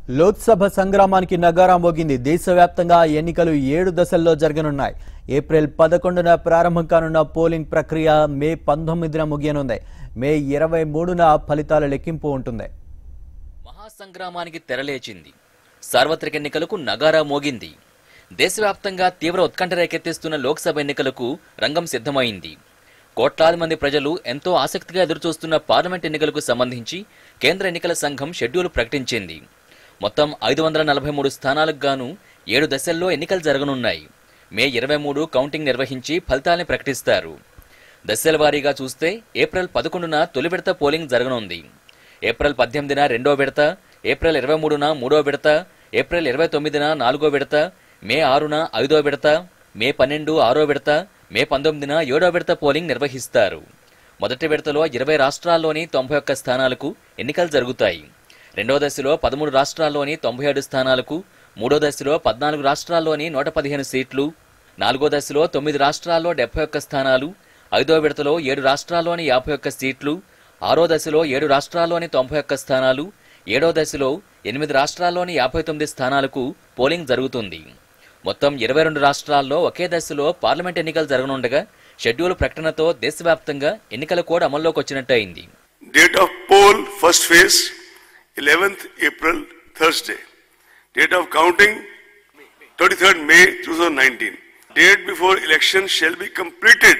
లోక్సభ సంగ్రామానికి నగారం మోగింది దేశవ్యాప్తంగా ఎన్నికలు ఏడు దశల్లో జరగనున్నాయి ఏప్రిల్ పదకొండున ప్రారంభం కానున్న పోలింగ్ ప్రక్రియ మే పంతొమ్మిదిన ముగియనుంది మే ఇరవై మూడున ఫలితాల లెక్కింపు ఉంటుంది మహాసంగ్రామానికి తెరలేచింది సార్వత్రిక ఎన్నికలకు నగారా మోగింది దేశవ్యాప్తంగా తీవ్ర ఉత్కంఠ రేకెత్తిస్తున్న లోక్సభ ఎన్నికలకు రంగం సిద్ధమైంది కోట్లాది మంది ప్రజలు ఎంతో ఆసక్తిగా ఎదురుచూస్తున్న పార్లమెంట్ ఎన్నికలకు సంబంధించి కేంద్ర ఎన్నికల సంఘం షెడ్యూల్ ప్రకటించింది మొత్తం ఐదు వందల నలభై మూడు స్థానాలకు గాను ఏడు దశల్లో ఎన్నికలు జరగనున్నాయి మే ఇరవై మూడు కౌంటింగ్ నిర్వహించి ఫలితాల్ని ప్రకటిస్తారు దశల వారీగా చూస్తే ఏప్రిల్ పదకొండున తొలి విడత పోలింగ్ జరగనుంది ఏప్రిల్ పద్దెనిమిదిన రెండో విడత ఏప్రిల్ ఇరవై మూడున మూడో విడత ఏప్రిల్ ఇరవై తొమ్మిదిన నాలుగో విడత మే ఆరున ఐదో విడత మే పన్నెండు ఆరో విడత మే పంతొమ్మిదిన ఏడో విడత పోలింగ్ నిర్వహిస్తారు మొదటి విడతలో ఇరవై రాష్ట్రాల్లోని తొంభై ఒక్క స్థానాలకు ఎన్నికలు జరుగుతాయి రెండో దశలో పదమూడు రాష్ట్రాల్లోని తొంభై ఏడు స్థానాలకు మూడో దశలో పద్నాలుగు రాష్ట్రాల్లోని నూట పదిహేను సీట్లు నాలుగో దశలో తొమ్మిది రాష్ట్రాల్లో డెబ్బై ఒక్క స్థానాలు ఐదో విడతలో ఏడు రాష్ట్రాల్లోని యాభై ఒక్క సీట్లు ఆరో దశలో ఏడు రాష్ట్రాల్లోని తొంభై ఒక్క స్థానాలు ఏడో దశలో ఎనిమిది రాష్ట్రాల్లోని యాభై తొమ్మిది స్థానాలకు పోలింగ్ జరుగుతుంది మొత్తం ఇరవై రెండు రాష్ట్రాల్లో ఒకే దశలో పార్లమెంట్ ఎన్నికలు జరగనుండగా షెడ్యూల్ ప్రకటనతో దేశవ్యాప్తంగా ఎన్నికల కోడ్ అమల్లోకి వచ్చినట్టు అయింది Date of poll, first phase, 11th April, Thursday. Date of counting, 23rd May 2019. Date before election shall be completed,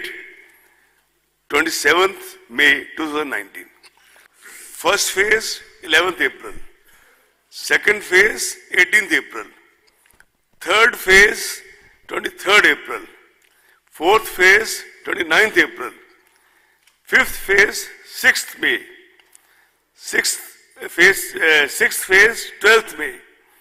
27th May 2019. First phase, 11th April. Second phase, 18th April. Third phase, 23rd April. Fourth phase, 29th April. Fifth phase, 6th May. Sixth phase, uh, sixth phase, 12th May.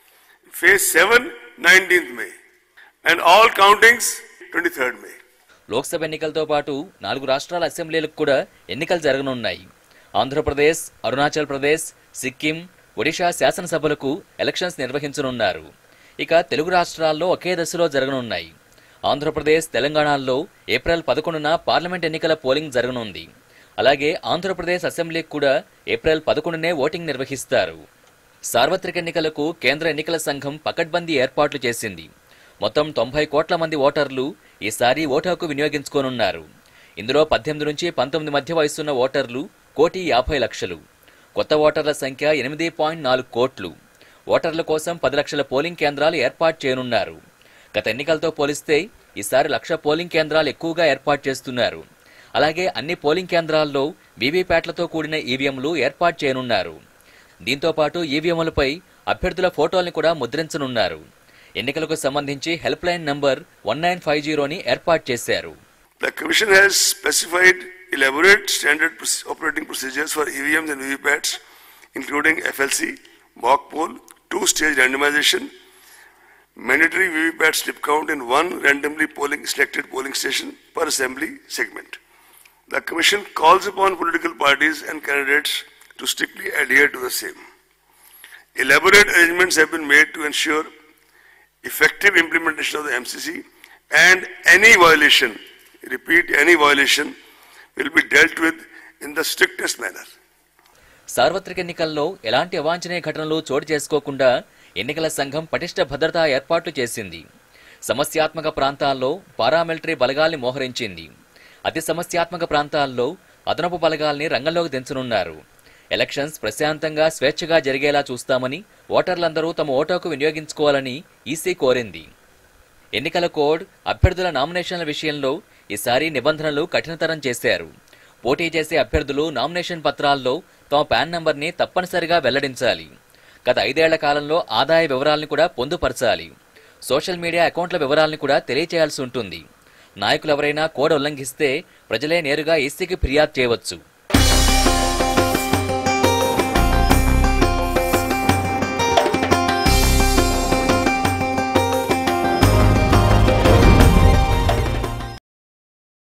Phase 7, 19th May. And all countings, 23rd May. Lok Sabha ఎన్నికలతో పాటు నాలుగు రాష్ట్రాల అసెంబ్లీలకు కూడా ఎన్నికలు జరగనున్నాయి Andhra Pradesh Arunachal Pradesh Sikkim Odisha శాసనసభలకు elections నిర్వహించనున్నారు ఇక తెలుగు రాష్ట్రాల్లో ఒకే దశలో జరగనున్నాయి ఆంధ్రప్రదేశ్ తెలంగాణలో ఏప్రిల్ పదకొండున పార్లమెంట్ ఎన్నికల పోలింగ్ జరగనుంది అలాగే ఆంధ్రప్రదేశ్ అసెంబ్లీకి కూడా ఏప్రిల్ పదకొండునే ఓటింగ్ నిర్వహిస్తారు సార్వత్రిక ఎన్నికలకు కేంద్ర ఎన్నికల సంఘం పకడ్బందీ ఏర్పాట్లు చేసింది మొత్తం తొంభై కోట్ల మంది ఓటర్లు ఈసారి ఓటు హక్కు వినియోగించుకోనున్నారు ఇందులో పద్దెనిమిది నుంచి పంతొమ్మిది మధ్య వయసున్న ఓటర్లు కోటి యాభై లక్షలు కొత్త ఓటర్ల సంఖ్య ఎనిమిది పాయింట్ నాలుగు కోట్లు ఓటర్ల కోసం పది లక్షల పోలింగ్ కేంద్రాలు ఏర్పాటు చేయనున్నారు గత ఎన్నికలతో పోలిస్తే ఈసారి లక్ష పోలింగ్ కేంద్రాలు ఎక్కువగా ఏర్పాటు చేస్తున్నారు అలాగే అన్ని పోలింగ్ కేంద్రాల్లో వీవీప్యాట్లతో కూడిన ఈవీఎంలు ఏర్పాటు చేయనున్నారు దీంతో పాటు ఈవీఎంలపై అభ్యర్థుల ఫోటోల్ని కూడా ముద్రించనున్నారు ఎన్నికలకు సంబంధించి help line number one nine five జీరోని ఏర్పాటు చేశారు The Commission has specified elaborate standard proce- operating procedures for EVMs and VVPATs, including FLC, mock poll, two-stage randomization, mandatory VVPAT slip count in one randomly polling selected polling station per assembly segment. The Commission calls upon political parties and candidates to strictly adhere to the same. Elaborate arrangements have been made to ensure effective implementation of the MCC and any violation, repeat, any violation will be dealt with in the strictest manner. సార్వత్రిక ఎన్నికల్లో ఎలాంటి అవాంఛనీయ ఘటనలు చోటు చేసుకోకుండా ఎన్నికల సంఘం పటిష్ట భద్రతా ఏర్పాట్లు చేసింది సమస్యాత్మక ప్రాంతాల్లో పారామిలిటరీ బలగాల్ని మోహరించింది అతి సమస్యాత్మక ప్రాంతాల్లో అదనపు బలగాల్ని రంగంలోకి దించనున్నారు ఎలక్షన్స్ ప్రశాంతంగా స్వేచ్ఛగా జరిగేలా చూస్తామని ఓటర్లందరూ తమ ఓటుకు వినియోగించుకోవాలని ఈసీ కోరింది ఎన్నికల కోడ్ అభ్యర్థుల నామినేషన్ల విషయంలో ఈసారి నిబంధనలు కఠినతరం చేశారు పోటీ చేసే అభ్యర్థులు నామినేషన్ పత్రాల్లో తమ పాన్ నంబర్ని తప్పనిసరిగా వెల్లడించాలి గత ఐదేళ్ల కాలంలో ఆదాయ వివరాలను కూడా పొందుపరచాలి సోషల్ మీడియా అకౌంట్ల వివరాలను కూడా తెలియచేయాల్సి ఉంటుంది నాయకులు ఎవరైనా కోడ్ ఉల్లంఘిస్తే ప్రజలే నేరుగా ఈసీకి ఫిర్యాదు చేయవచ్చు